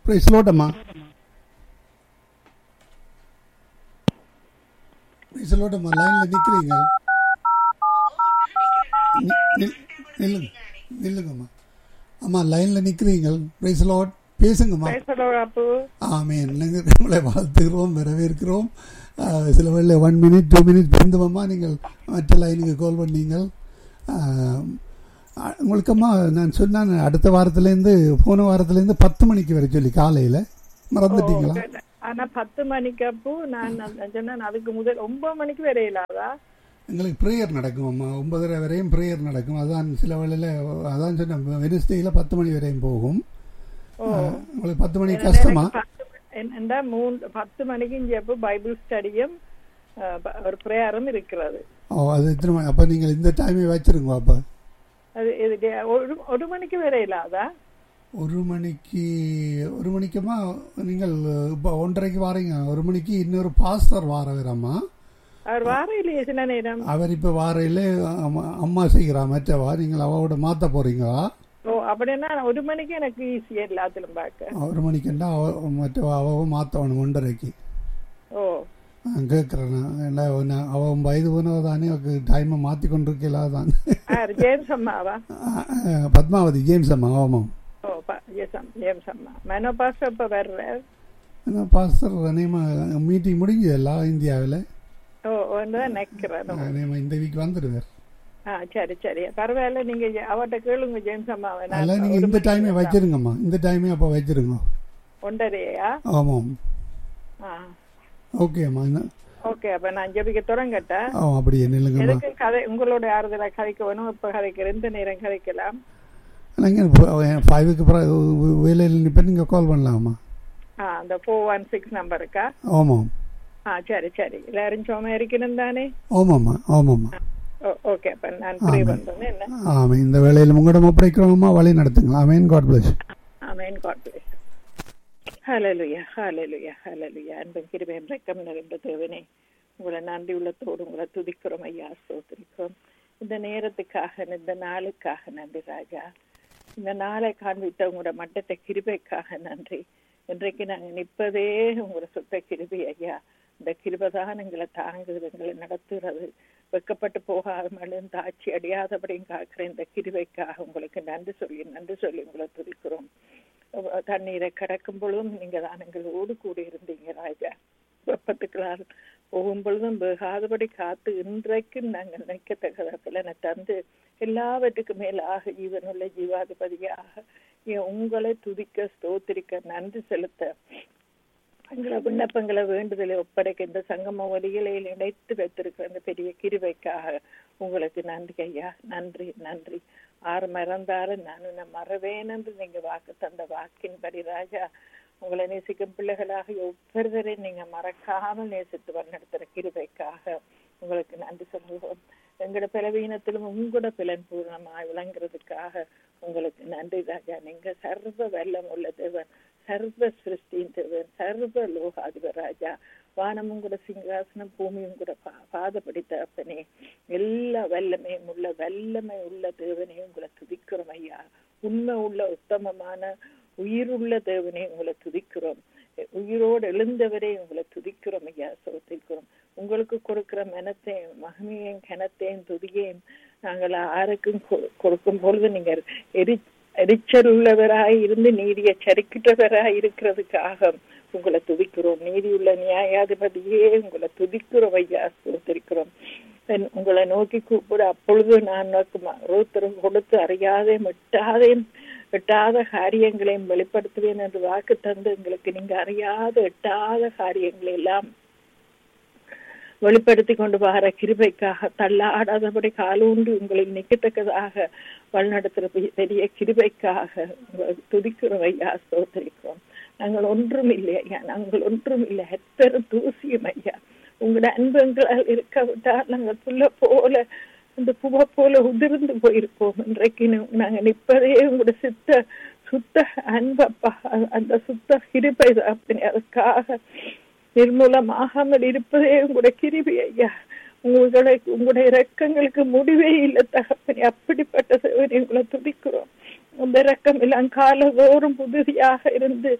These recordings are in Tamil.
பிரைஸ்லோட்டம்மா பிரைஸ்லோட்டம்மா லைனில் நிற்கிறீங்க நில்லுங்க நில்லுங்கம்மா அம்மா லைனில் நிற்கிறீங்க பிரைஸ்லோட் பேசுங்கம்மா அப்பு ஆமேன் நாங்கள் உங்களை வாழ்த்துகிறோம் வரவேற்கிறோம் ஆஹ், சில வேளை ஒன் மினிட் டூ மினிட் பிறந்தவம்மா நீங்கள் மற்ற லைனுக்கு கால் பண்ணீங்கள் ஆஹ், ஆஹ், உங்களுக்கம்மா நான் சொன்னேன் அடுத்த வாரத்துலேருந்து போன வாரத்துலேருந்து பத்து மணிக்கு வர சொல்லி காலையில் மறந்துட்டீங்களா ஆனா பத்து மணிக்கு அப்போ நான் நான் சொன்னேன் அதுக்கு முதல் ஒன்பது மணிக்கு வரையிலாதா எங்களுக்கு ப்ரேயர் நடக்கும் அம்மா ஒன்பதரை வரையும் ப்ரேயர் நடக்கும் அதான் சில வேளையில் அதான் சொன்னேன் வெனிஸ்டேயில் பத்து மணி வரையும் போகும் ஆஹ், உங்களுக்கு பத்து மணி கஷ்டமா என்ன மூன்று பத்து மணிக்கு இங்க அப்போ பைபிள் ஸ்டடியும் அஹ், ப- ஒரு பிரேயரும் இருக்கிறது ஓ அது எத்தனை மணி அப்போ நீங்கள் இந்த டைமே வச்சிருங்க அப்போ அது இது டே- ஒரு ஒரு மணிக்கு வரையிலாதா ஒரு மணிக்கு ஒரு மணிக்குமா நீங்கள் இப்போ ஒன்றரைக்கு வாரீங்க ஒரு மணிக்கு இன்னொரு பாஸ்டர் வாரவரம்மா அவர் வார இல்லையே சில நேரம் அவர் இப்போ வாரையில் அம்மா செய்கிறா மற்றவா நீங்கள் அவரோட மாற்ற போறீங்களா ஓ அப்படின்னா ஒரு மணிக்கு எனக்கு ஈஸியா எல்லாத்திலும் பார்க்க ஒரு மணிக்குண்டா அவ மற்றவா அவவும் மாற்றவணும் ஒன்றரைக்கு ஓ நான் கேட்குறேன் ஏன்னா நான் அவன் வயது போனவ தானே அவருக்கு டைமை மாற்றி கொண்டிருக்கலாம் தான் யார் ஜேம்ஸ் அம்மாவா பத்மாவதி ஜேம்ஸ் அம்மா ஆமாம் ஓ ப- ஜேம்ஸ் அம்- ஜேம்ஸ் அம்மா மெனோ பாஸ்டர் இப்ப வர்றார் ஏன்னா பாஸ்டர் நேம மீட்டிங் முடிஞ்சதெல்லாம் இந்தியாவில் ஓ ஒன்று தான் நிக்கிறேன் நேம இந்த வீக் வந்துடுவார் ஆ சரி சரி பரவாயில்ல நீங்க ஜெ- அவர்ட்ட கேளுங்க ஜேம்ஸ் அம்மாவை நான் அதெல்லாம் நீங்கள் ஒரு இந்த மணிக்கு டைமே வரலாம். வச்சிருங்கம்மா இந்த டைமே அப்போ வச்சிருங்க ஒன்றரையா ஆமாம் ஆ ஓகேம்மா என்ன- ஓகே அப்ப நான் ஜெபிக்க தொடங்கட்டேன் ஆ அப்படியே நில்லுங்கம்மா எதுக்கு கதை உங்களோட ஆறுதலா கதைக்க வேணும் இப்ப கதைக்க ரெண்டு நேரம் கதைக்கலாம் நீங்கள் ஃபைவுக்கு அப்புறம் வேலையில் நிற்ப நீங்கள் கால் பண்ணலாமா ஆ அந்த ஃபோர் ஒன் சிக்ஸ் நம்பருக்கா ஆமாம் ஆ சரி சரி எல்லாரும் சும்மா இருக்கணும் தானே ஆமாம்மா ஆமாம்மா ஓ- ஓகே அப்ப நான் ப்ரே பண்றேன் என்ன ஆமாம் இந்த வேலையில் உங்களிடம் ஒப்படைக்கிறோம்மா வழி நடத்துங்களா amen God bless amen God bless hallelujah hallelujah hallelujah அன்பும் கிருபையும் இரக்கம் நிறைந்த தேவனே உங்களை நன்றி உள்ளத்தோடு உங்களை துதிக்கிறோம் ஐயா ஸ்தோத்திரிக்கிறோம் இந்த நேரத்துக்காக இந்த நாளுக்காக நன்றி ராஜா இந்த நாளை காண்பித்த உங்களோட மட்டத்தை கிருபைக்காக நன்றி இன்றைக்கு நாங்க நிற்பதே உங்களோட சுத்த கிருபை ஐயா இந்த கிருபதான் எங்களை தாங்குது எங்களை நடத்துகிறது வெக்கப்பட்டு போகாமலும் தாட்சி அடையாதபடியும் காக்கிற இந்த கிருபைக்காக உங்களுக்கு நன்றி சொல்லி நன்றி சொல்லி உங்களை துதிக்கிறோம் அஹ் தண்ணீரை கடக்கும் பொழுதும் நீங்க தான் எங்களோடு கூட இருந்தீங்க ராஜா வெப்பத்துக்களால் போகும் பொழுதும் வேகாதபடி காத்து இன்றைக்கும் நாங்கள் நினைக்கத்தக்க பலனை தந்து எல்லாவற்றுக்கும் மேலாக ஜீவனுள்ள ஜீவாதிபதியாக என் உங்களை துதிக்க ஸ்தோத்திரிக்க நன்றி செலுத்த எங்களை விண்ணப்பங்களை வேண்டுதலை ஒப்படைக்க இந்த சங்கம வழிகளை இணைத்து வைத்திருக்கிற அந்த பெரிய கிருபைக்காக உங்களுக்கு நன்றி ஐயா நன்றி நன்றி ஆறு மறந்தாலும் நான் உன்னை மறவேன் என்று நீங்க வாக்கு தந்த வாக்கின்படி ராஜா உங்களை நேசிக்கும் பிள்ளைகளாக ஒவ்வொருவரையும் நீங்க மறக்காமல் நேசித்து வழிநடத்துற கிருபைக்காக உங்களுக்கு நன்றி சொல்லுவோம் எங்களோட பலவீனத்திலும் உங்களோட பிலன் பூர்ணமாய் விளங்குறதுக்காக உங்களுக்கு நன்றி ராஜா நீங்க சர்வ வல்லம் உள்ள தேவன் சர்வ சிருஷ்டியின் தேவன் சர்வ லோகாதிபர் ராஜா வானமும் கூட சிங்காசனம் பூமியும் கூட பா பாதப்படி தகப்பனே எல்லா வல்லமையும் உள்ள வல்லமை உள்ள தேவனே உங்களை துதிக்கிறோம் ஐயா உண்மை உள்ள உத்தமமான உயிருள்ள தேவனே உங்களை துதிக்கிறோம் உயிரோடு எழுந்தவரே உங்களை துதிக்கிறோம் ஐயா சோத்திக்கிறோம் உங்களுக்கு கொடுக்கிற மனத்தையும் மகிமையும் கனத்தையும் துதியையும் நாங்கள் யாருக்கும் கொ- கொடுக்கும் பொழுது நீங்க எரி எரிச்சல் உள்ளவராய் இருந்து நீதியை சரிக்கிட்டவராய் இருக்கிறதுக்காக உங்களை துதிக்கிறோம் நீதியுள்ள நியாயாதிபதியே உங்களை துதிக்கிறோம் ஐயா ஸ்தோத்திரிக்கிறோம் என் உங்களை நோக்கி கூப்பிட அப்பொழுது நான் ரோத்தரம் கொடுத்து அறியாதே மெட்டாதே எட்டாத காரியங்களையும் வெளிப்படுத்துவேன் என்று வாக்கு தந்து எங்களுக்கு நீங்க அறியாத எட்டாத காரியங்களை எல்லாம் வெளிப்படுத்தி கொண்டு வர கிருபைக்காக தள்ளாடாதபடி காலூன்றி உங்களை நிக்கத்தக்கதாக வழிநடத்துற பெ- பெரிய கிருபைக்காக உங்களை துதிக்கிறோம் ஐயா ஸ்தோத்திரிக்கிறோம் நாங்கள் ஒன்றும் இல்லை ஐயா நாங்கள் ஒன்றும் இல்லை எப்பெரும் தூசியம் ஐயா உங்களோட அன்பு எங்களால் இருக்க விட்டால் நாங்கள் புல்ல போல இந்த பூவை போல உதிர்ந்து போயிருப்போம் இன்றைக்கு நு- நாங்க நிற்பதே உங்களோட சித்த சுத்த அன்பப்பா அ- அந்த சுத்த கிருபை அப்படி அதுக்காக நிர்மூலமாகாமல் இருப்பதே உங்களோட கிருபை ஐயா உங்களை உங்களுடைய இரக்கங்களுக்கு முடிவே இல்லை தகப்பனே அப்படிப்பட்ட சேவனை உங்களை துதிக்கிறோம் அந்த இரக்கம் எல்லாம் காலதோறும் புதுதியாக இருந்து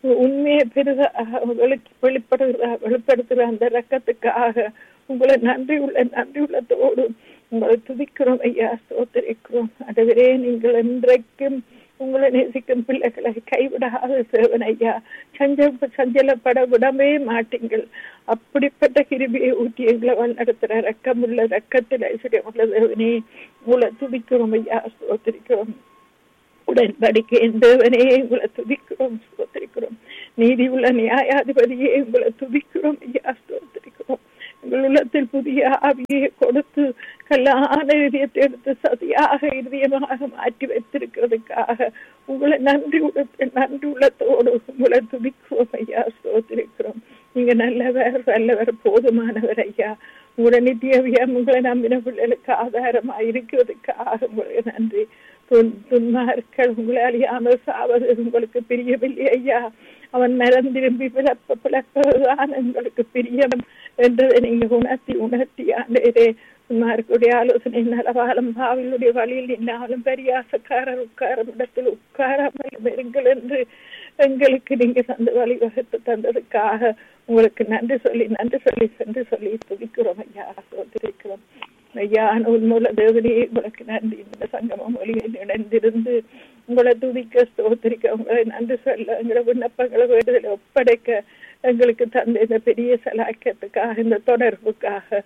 உண்மையை பெருக வெளி- வெளிப்படுகிற வெளிப்படுத்துகிற அந்த ரக்கத்துக்காக உங்களை நன்றி உள்ள நன்றி உள்ளத்தோடு உங்களை துதிக்கிறோம் ஐயா ஸ்தோத்திரிக்கிறோம் அதுவரே நீங்கள் என்றைக்கும் உங்களை நேசிக்கும் பிள்ளைகளை கைவிடாத சேவன் ஐயா சஞ்ச சஞ்சலப்பட விடவே மாட்டீங்கள் அப்படிப்பட்ட கிருபியை ஊட்டி எங்களை வழிநடத்துற ரக்கமுள்ள ரக்கத்தில் ஐஸ்வர்யம் உள்ள தேவனே உங்களை துதிக்கிறோம் ஐயா ஸ்தோத்திரிக்கிறோம் உடன்படிக்கை தேவனே உங்களை துதிக்கிறோம் ஸ்தோத்திரிக்கிறோம் நீதி உள்ள நியாயாதிபதியே உங்களை துதிக்கிறோம் ஐயா ஸ்தோத்திரிக்கிறோம் எங்கள் உள்ளத்தில் புதிய ஆவியை கொடுத்து கல்லான இதயத்தை எடுத்து சதியாக இதயமாக மாற்றி வைத்திருக்கிறதுக்காக உங்களை நன்றி உள்ள நன்றி உள்ளத்தோடு உங்களை துதிக்கிறோம் ஐயா ஸ்தோத்திரிக்கிறோம் நீங்க நல்லவர் நல்லவர் போதுமானவர் ஐயா உங்களை நித்தியவியம் உங்களை நம்பின பிள்ளைகளுக்கு ஆதாரமா இருக்கிறதுக்காக உங்களுக்கு நன்றி துன் துன்மார்கள் உங்களை அழியாமல் சாவது உங்களுக்கு பிரியவில்லை ஐயா அவன் மரம் திரும்பி பிளப்ப பிளப்பதுதான் உங்களுக்கு பிரியம் என்றதை நீங்க உணர்த்தி உணர்த்தி ஆண்டே துன்மார்களுடைய ஆலோசனை நலவாலம் பாவிலுடைய வழியில் நின்னாலும் பெரியாசக்காரர் உட்காரும் இடத்தில் உட்காராமல் இருங்கள் என்று எங்களுக்கு நீங்க தந்த வழிவகுத்து தந்ததுக்காக உங்களுக்கு நன்றி சொல்லி நன்றி சொல்லி நன்றி சொல்லி துதிக்கிறோம் ஐயா சோதரிக்கிறோம் ஐயா உண்மையுள்ள தேவனே உங்களுக்கு நன்றி இந்த சங்கம மொழியில் இணைந்திருந்து உங்களை துதிக்க ஸ்தோத்திரிக்க உங்களை நன்றி சொல்ல எங்களை விண்ணப்பங்களை வேண்டுதலை ஒப்படைக்க எங்களுக்கு தந்த இந்த பெரிய சலாக்கியத்துக்காக இந்த தொடர்புக்காக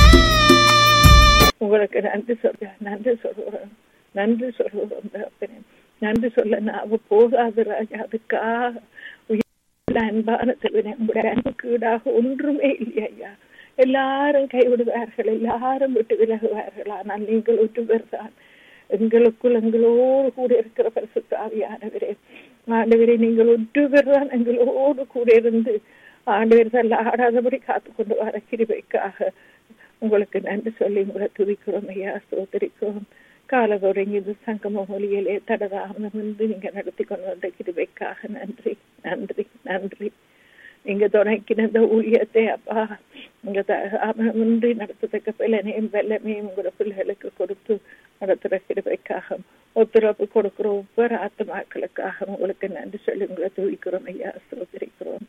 உங்களுக்கு நன்றி சொல்ல நன்றி சொல்கிறோம் நன்றி சொல்கிறோம் தகப்பனே நன்றி சொல்ல நாவ போகாது ராஜா அதுக்காக உயர்ந்த அன்பான தேவனே உங்களுடைய அன்புக்கு ஈடாக ஒன்றுமே இல்லை ஐயா எல்லாரும் கைவிடுவார்கள் எல்லாரும் விட்டு விலகுவார்கள் ஆனால் நீங்கள் ஒற்றுவர்தான் எங்களுக்குள் எங்களோடு கூட இருக்கிற பரிசுத்தாவியானவரே ஆண்டவரே நீங்கள் ஒற்றுவர்தான் எங்களோடு கூட இருந்து ஆண்டவர் தள்ள ஆடாதபடி காத்து கொண்டு வர கிருபைக்காக உங்களுக்கு நன்றி சொல்லி உங்களை துதிக்கிறோம் ஐயா சோதரிக்கிறோம் கால தொடங்கி இது சங்கம மொழியிலே தடதாமம் வந்து நீங்க நடத்தி கொண்டு வந்த கிருபைக்காக நன்றி நன்றி நன்றி நீங்க தொடங்கின இந்த ஊழியத்தை அப்பா உங்க முன்றி நடத்தத்தக்க பிள்ளைனையும் வெள்ளமையும் உங்களோட பிள்ளைகளுக்கு கொடுத்து நடத்துற கிருபைக்காக ஒத்துழைப்பு கொடுக்கிற ஒவ்வொரு ஆத்மாக்களுக்காக உங்களுக்கு நன்றி சொல்லி உங்களை துதிக்கிறோம் ஐயா சோதரிக்கிறோம்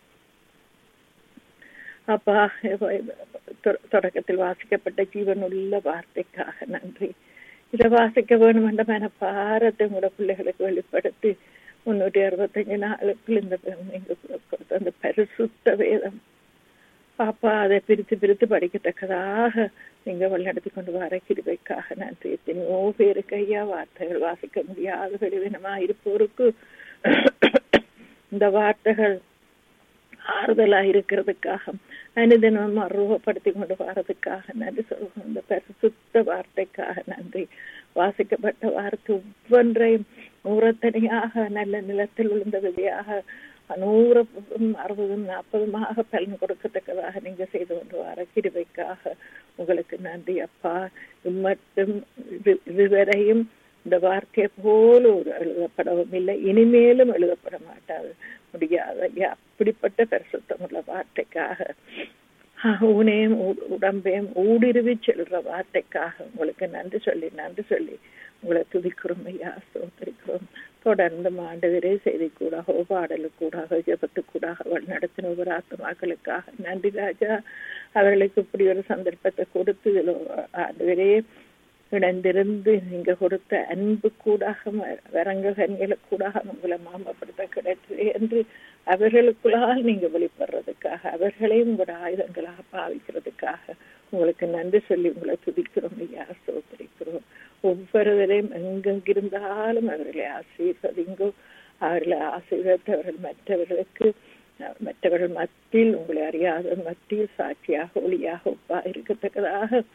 அப்பா தொடக்கத்தில் வாசிக்கப்பட்ட ஜீவனுள்ள வார்த்தைக்காக நன்றி இதை வாசிக்க வேணும் என்ற மனப்பாரத்தை உங்களோட பிள்ளைகளுக்கு வெளிப்படுத்தி முன்னூற்றி அறுபத்தஞ்சு நாளுக்குள் இந்த நீங்க கொடுத்த அந்த பரிசுத்த வேதம் பாப்பா அதை பிரித்து பிரித்து படிக்கத்தக்கதாக நீங்க வழிநடத்தி கொண்டு வர கிருபைக்காக நன்றி எத்தனையோ பேருக்கு ஐயா வார்த்தைகள் வாசிக்க முடியாத வெளிவினமா இருப்போருக்கு இந்த வார்த்தைகள் ஆறுதலா இருக்கிறதுக்காக அனுதினம் அருவப்படுத்தி கொண்டு வரதுக்காக நன்றி சொல்வோம் இந்த பரிசுத்த வார்த்தைக்காக நன்றி வாசிக்கப்பட்ட வார்த்தை ஒவ்வொன்றையும் நூறத்தனையாக நல்ல நிலத்தில் விழுந்த விதையாக நூறு அறுபதும் நாற்பதுமாக பலன் கொடுக்கத்தக்கதாக நீங்க செய்து கொண்டு வர கிருபைக்காக உங்களுக்கு நன்றி அப்பா இம்மட்டும் இதுவரையும் இந்த வார்த்தையை போல ஒரு எழுதப்படவும் இல்லை இனிமேலும் எழுதப்பட மாட்டாது முடியாது ஐயா அப்படிப்பட்ட பரிசுத்தம் உள்ள வார்த்தைக்காக ஊனையும் உடம்பையும் ஊடுருவி செல்ற வார்த்தைக்காக உங்களுக்கு நன்றி சொல்லி நன்றி சொல்லி உங்களை துதிக்கிறோம் ஐயா சோதரிக்கிறோம் தொடர்ந்து ஆண்டவரே செய்தி கூடாக பாடலுக்கூடாக ஜபத்துக்கூடாக வழிநடத்தின ஒவ்வொரு ஆத்மாக்களுக்காக நன்றி ராஜா அவர்களுக்கு இப்படி ஒரு சந்தர்ப்பத்தை கொடுத்து இதில் ஆண்டவரே இணைந்திருந்து நீங்க கொடுத்த அன்பு கூடாக வரங்க கண்களுக்கூடாக உங்களை மாமப்படுத்த கிடைத்தது என்று அவர்களுக்குள்ளால் நீங்க வெளிப்படுறதுக்காக அவர்களையும் உங்களோட ஆயுதங்களாக பாவிக்கிறதுக்காக உங்களுக்கு நன்றி சொல்லி உங்களை துதிக்கிறோம் ஐயா சோதரிக்கிறோம் ஒவ்வொருவரையும் எங்கெங்கிருந்தாலும் அவர்களை ஆசீர்வதிங்கோ அவர்களை ஆசீர்வதித்தவர்கள் மற்றவர்களுக்கு மற்றவர்கள் மத்தியில் உங்களை அறியாத மத்தியில் சாட்சியாக ஒளியாக ஒப்பா இருக்கத்தக்கதாக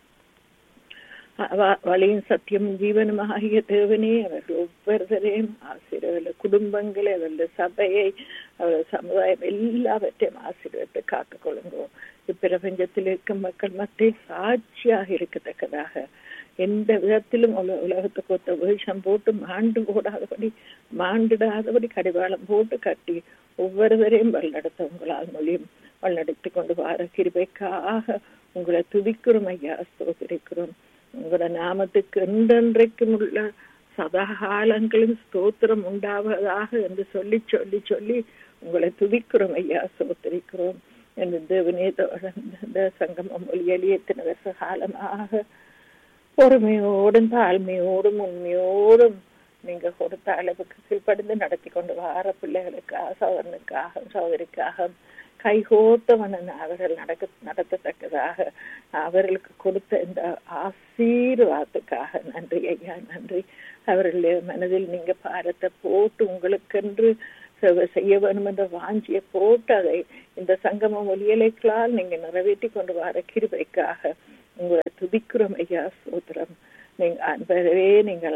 வழியின் சத்தியம் ஜீவனமாகிய தேவனே அவர்கள் ஒவ்வொருவரையும் ஆசீர்வதில் குடும்பங்களை அவருடைய சபையை அவருடைய சமுதாயம் எல்லாவற்றையும் ஆசீர்வத்தை காத்துக்கொள்ளுங்கோ இப்பிரபஞ்சத்தில் இருக்கும் மக்கள் மத்தியில் சாட்சியாக இருக்கத்தக்கதாக எந்த விதத்திலும் உல உலகத்துக்கு ஒத்த வேஷம் போட்டு மாண்டு போடாதபடி மாண்டிடாதபடி கடிவாளம் போட்டு கட்டி ஒவ்வொருவரையும் வழிநடத்த உங்களால் மொழியும் வழிநடத்தி கொண்டு வர கிருபைக்காக உங்களை துதிக்கிறோம் ஐயா ஸ்தோத்திரிக்கிறோம் உங்களோட நாமத்துக்கு என்றென்றைக்கும் உள்ள சதா காலங்களும் ஸ்தோத்திரம் உண்டாவதாக என்று சொல்லி சொல்லி சொல்லி உங்களை துதிக்கிறோம் ஐயா சோத்தரிக்கிறோம் என்று தேவனே தொடர்ந்த சங்கமம் ஒளியலி எத்தனை வருஷ காலமாக பொறுமையோடும் தாழ்மையோடும் உண்மையோடும் நீங்க கொடுத்த அளவுக்கு கீழ்ப்படிந்து நடத்தி கொண்டு வார பிள்ளைகளுக்காக சோதரனுக்காக சோதரிக்காக கைகோத்தவனன் அவர்கள் நடக்க நடத்தத்தக்கதாக அவர்களுக்கு கொடுத்த இந்த ஆசீர்வாதத்துக்காக நன்றி ஐயா நன்றி அவர்களுடைய மனதில் நீங்க பாரத்தை போட்டு உங்களுக்கென்று சேவை செய்ய வேண்டும் என்ற வாஞ்சியை போட்டு அதை இந்த சங்கம ஒலியலைகளால் நீங்க நிறைவேற்றி கொண்டு வர கிருபைக்காக உங்களை துதிக்கிறோம் ஐயா சோதரம் நீங்க அன்பரவே நீங்கள்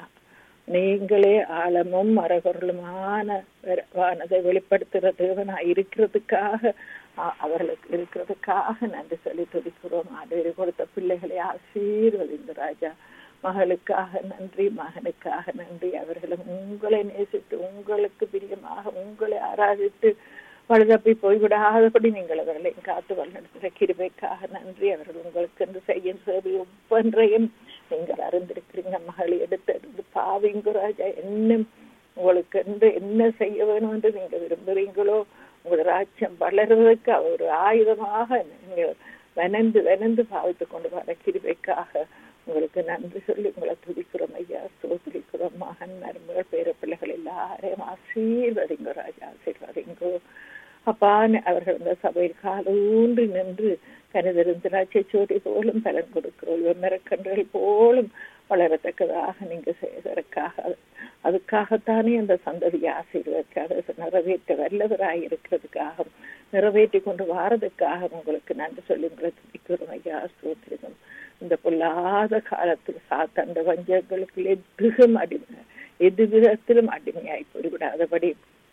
நீங்களே ஆழமும் மரபொருளுமான வானதை வெளிப்படுத்துகிற தேவனா இருக்கிறதுக்காக அவர்களுக்கு இருக்கிறதுக்காக நன்றி சொல்லி துதிக்கிறோம் ஆண்டு கொடுத்த பிள்ளைகளை ஆசீர்வதிங்க ராஜா மகளுக்காக நன்றி மகனுக்காக நன்றி அவர்களும் உங்களை நேசித்து உங்களுக்கு பிரியமாக உங்களை ஆராதித்து பழுதப்பி போய்விடாதபடி நீங்கள் அவர்களை காத்து வழிநடத்துகிற கிருபைக்காக நன்றி அவர்கள் உங்களுக்கு என்று செய்யும் சேவை ஒவ்வொன்றையும் நீங்கள் அறிந்திருக்கிறீங்க மகள் எடுத்து எடுத்து பாவிங்க ராஜா என்ன உங்களுக்கு என்று என்ன செய்ய வேணும் என்று நீங்க விரும்புறீங்களோ உங்களோட ராஜ்யம் வளர்வதற்கு ஒரு ஆயுதமாக நீங்கள் வனந்து வனந்து பாவித்து கொண்டு வர கிருபைக்காக உங்களுக்கு நன்றி சொல்லி உங்களை துதிக்கிறோம் ஐயா சோதரிக்கிறோம் மகன் மருமகள் பேர பிள்ளைகள் எல்லாரையும் ஆசீர்வதிங்க ராஜா ஆசீர்வதிங்கோ அப்பா அவர்கள் இந்த சபையில் காலூன்றி நின்று கனிதரும் திராட்சை சோடி போலும் பலன் கொடுக்கிறோம் மரக்கன்றுகள் போலும் வளரத்தக்கதாக நீங்க செய்வதற்காக அதுக்காகத்தானே அந்த சந்ததியை ஆசீர்வதற்காக நிறைவேற்ற வல்லவராய் இருக்கிறதுக்காக நிறைவேற்றி கொண்டு வாரதுக்காக உங்களுக்கு நன்றி சொல்லி உங்களை துதிக்கிறோம் ஐயா சோத்திரிகம் இந்த பொல்லாத காலத்தில் சாத்தந்த வஞ்சங்களுக்கு எதுகும் அடிமை எது விதத்திலும் அடிமையாய் போய்விடாதபடி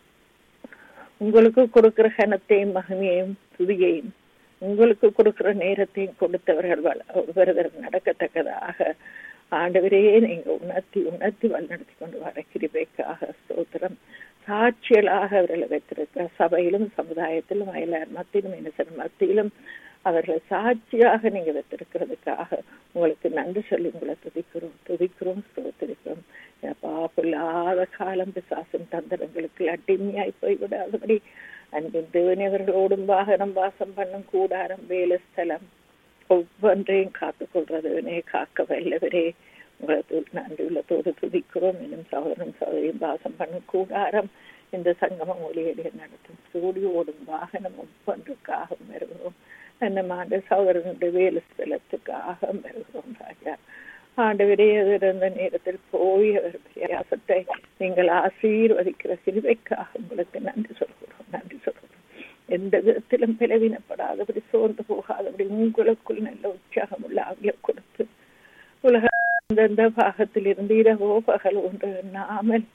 உங்களுக்கு கொடுக்கிற கனத்தையும் மகிமையையும் துதியையும் உங்களுக்கு கொடுக்கிற நேரத்தையும் கொடுத்தவர்கள் ஒருவர் நடக்கத்தக்கதாக ஆண்டவரே நீங்க உணர்த்தி உணர்த்தி வழிநடத்தி கொண்டு வர கிருபைக்காக ஸ்தோத்திரம் சாட்சியலாக அவர்களை வைத்திருக்க சபையிலும் சமுதாயத்திலும் அயலார் மத்தியிலும் இனசர் மத்தியிலும் அவர்களை சாட்சியாக நீங்க வைத்திருக்கிறதுக்காக உங்களுக்கு நன்றி சொல்லி உங்களை துதிக்கிறோம் துதிக்கிறோம் ஸ்தோத்திரிக்கிறோம் பாப்புல்லாத காலம் பிசாசின் தந்திரங்களுக்கு அடிமையாய் போய்விடாதபடி அன்பின் தேவனவர்களோடும் வாகனம் வாசம் பண்ணும் கூடாரம் வேலை ஸ்தலம் ஒவ்வொன்றையும் காத்துக் கொள்றதுவனே காக்க வல்லவரே உங்களை நன்றி உள்ளத்தோடு துதிக்கிறோம் இன்னும் சகோதரம் சகோதரியும் வாசம் பண்ணும் கூடாரம் இந்த சங்கமம் ஒளியடிய நடத்தும் சூடி ஓடும் வாகனம் ஒவ்வொன்றுக்காக வருகிறோம் நம்ம ஆண்டு சகோதரனுடைய வேலை ஸ்தலத்துக்காக வருகிறோம் ராஜா ஆண்டவரே இருந்த நேரத்தில் போய் அவர் பிரயாசத்தை நீங்கள் ஆசீர்வதிக்கிற சிறுவைக்காக உங்களுக்கு நன்றி சொல்கிறோம் நன்றி சொல்கிறோம் எந்த விதத்திலும் பிளவினப்படாதபடி சோர்ந்து போகாதபடி உங்களுக்குள் நல்ல உற்சாகம் உள்ள ஆகிய கொடுத்து உலக அந்தந்த பாகத்தில் இருந்து இரவோ பகல் ஒன்று எண்ணாமல்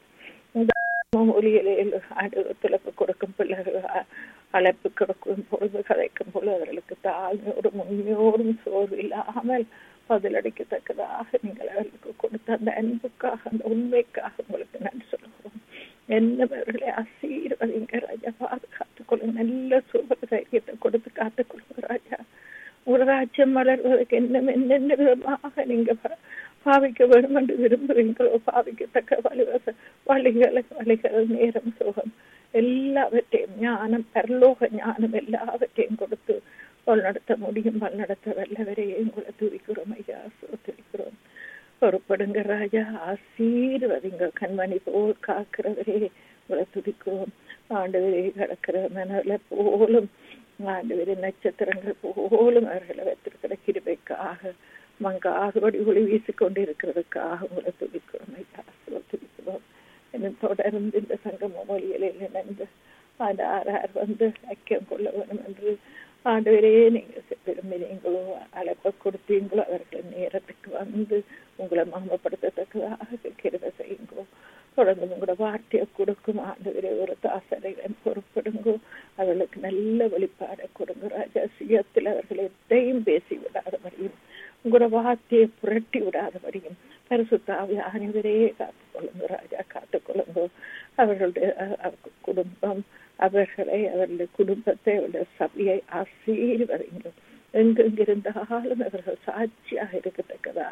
ஒலியிலேல் துளப்பு கொடுக்கும் பிள்ளைகள் அழைப்பு கொடுக்கும் பொழுது கதைக்கும் பொழுது அவர்களுக்கு தாழ்மையோடும் உண்மையோடும் சோர்வு இல்லாமல் பதிலளிக்கத்தக்கதாக நீங்கள் அவர்களுக்கு கொடுத்த அந்த அன்புக்காக அந்த உண்மைக்காக உங்களுக்கு நன்றி சொல்லுகிறோம் என்னவர்களை ஆசீர்வதிங்க ராஜா பாதுகாத்துக் கொள்ளுங்க நல்ல சுப தைரியத்தை கொடுத்து காத்துக் கொள்ளுங்க ராஜா ஒரு ராஜ்யம் வளர்வதற்கு என்ன என்னென்ன விதமாக நீங்க பாவிக்க வேண்டும் என்று விரும்புகிறீங்களோ பாவிக்கத்தக்க வழிவச வழிகளை வழிகள் நேரம் சுகம் எல்லாவற்றையும் ஞானம் பரலோக ஞானம் எல்லாவற்றையும் கொடுத்து வழிநடத்த முடியும் வழிநடத்த வல்லவரே உங்களை துதிக்கிறோம் ஐயா சோத்திருக்கிறோம் பொறுப்படுங்க ராஜா ஆசீர்வதிங்க கண்மணி போல் காக்கிறவரே உங்களை துதிக்கிறோம் ஆண்டவரே கிடக்கிற மனல போலும் ஆண்டவரே நட்சத்திரங்கள் போலும் அவர்களை வைத்திருக்கிற கிருபைக்காக மங்காதபடி ஒளி வீசிக்கொண்டு இருக்கிறதுக்காக உங்களை துதிக்கிறோம் ஐயா துதிக்கிறோம் இன்னும் தொடர்ந்து இந்த சங்கம மொழிகளில் இணைந்து அந்த ஆறார் வந்து ஐக்கியம் கொள்ள வேண்டும் என்று ஆண்டவரே நீங்க விரும்பினீங்களோ அழைப்ப கொடுத்தீங்களோ அவர்கள் நேரத்துக்கு வந்து உங்களை மகமப்படுத்தத்தக்கதாக கிருத செய்யுங்கோ தொடர்ந்து உங்களோட வார்த்தையை கொடுக்கும் ஆண்டவரே ஒரு தாசரைகளை பொறுப்படுங்கோ அவர்களுக்கு நல்ல வெளிப்பாடை கொடுங்க ராஜா சுயத்தில் அவர்கள் எதையும் பேசி விடாதபடியும் உங்களோட வார்த்தையை புரட்டி விடாதபடியும் பரிசுத்தாவி ஆணிவரே காத்துக்கொள்ளுங்க ராஜா காத்துக்கொள்ளுங்க அவர்களுடைய குடும்பம் அவர்களை அவர்களுடைய குடும்பத்தை அவருடைய சபையை ஆசீர்வதிங்க எங்கெங்கிருந்தாலும் அவர்கள் சாட்சியாக இருக்கத்தக்கதாக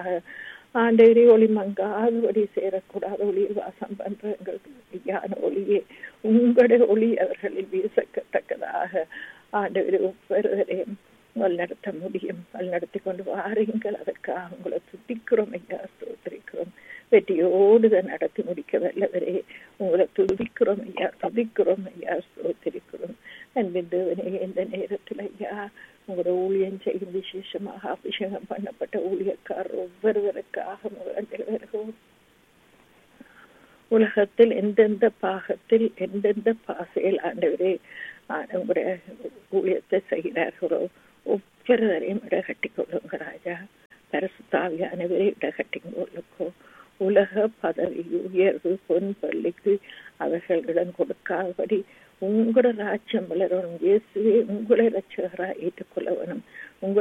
ஆண்டவரே ஒளி மங்காதபடி சேரக்கூடாத ஒளியில் வாசம் பண்ற எங்களுக்கு ஒளியே உங்களுடைய ஒளி அவர்களில் வீசக்கத்தக்கதாக ஆண்டவர் ஒவ்வொருவரையும் வழிநடத்த முடியும் வழிநடத்தி கொண்டு வாருங்கள் அதற்காக உங்களை துதிக்கிறோம் ஐயா ஸ்தோத்திரிக்கிறோம் வெற்றியோடு இதை நடத்தி முடிக்க வல்லவரே உங்களை துதிக்கிறோம் ஐயா துதிக்கிறோம் ஐயா ஸ்தோத்திரிக்கிறோம் அன்பின் தேவனே இந்த நேரத்தில் ஐயா உங்களோட ஊழியம் செய்யும் விசேஷமாக அபிஷேகம் பண்ணப்பட்ட ஊழியக்காரர் ஒவ்வொருவருக்காக முதலில் வருகிறோம் உலகத்தில் எந்தெந்த பாகத்தில் எந்தெந்த பாசையில் ஆண்டவரே உங்களுடைய ஊழியத்தை செய்கிறார்களோ ஒவ்வொருவரையும் இடகட்டி கொள்ளுங்க ராஜா பரசுத்தாவியானவரை இடகட்டி கொள்ளுக்கோ உலக பதவி உயர்வு பொன் பள்ளிக்கு அவர்கள் இடம் கொடுக்காதபடி உங்களோட ராஜ்யம் வளரணும் இயேசுவே உங்களை ரட்சகராக ஏற்றுக்கொள்ள வேணும் உங்களோட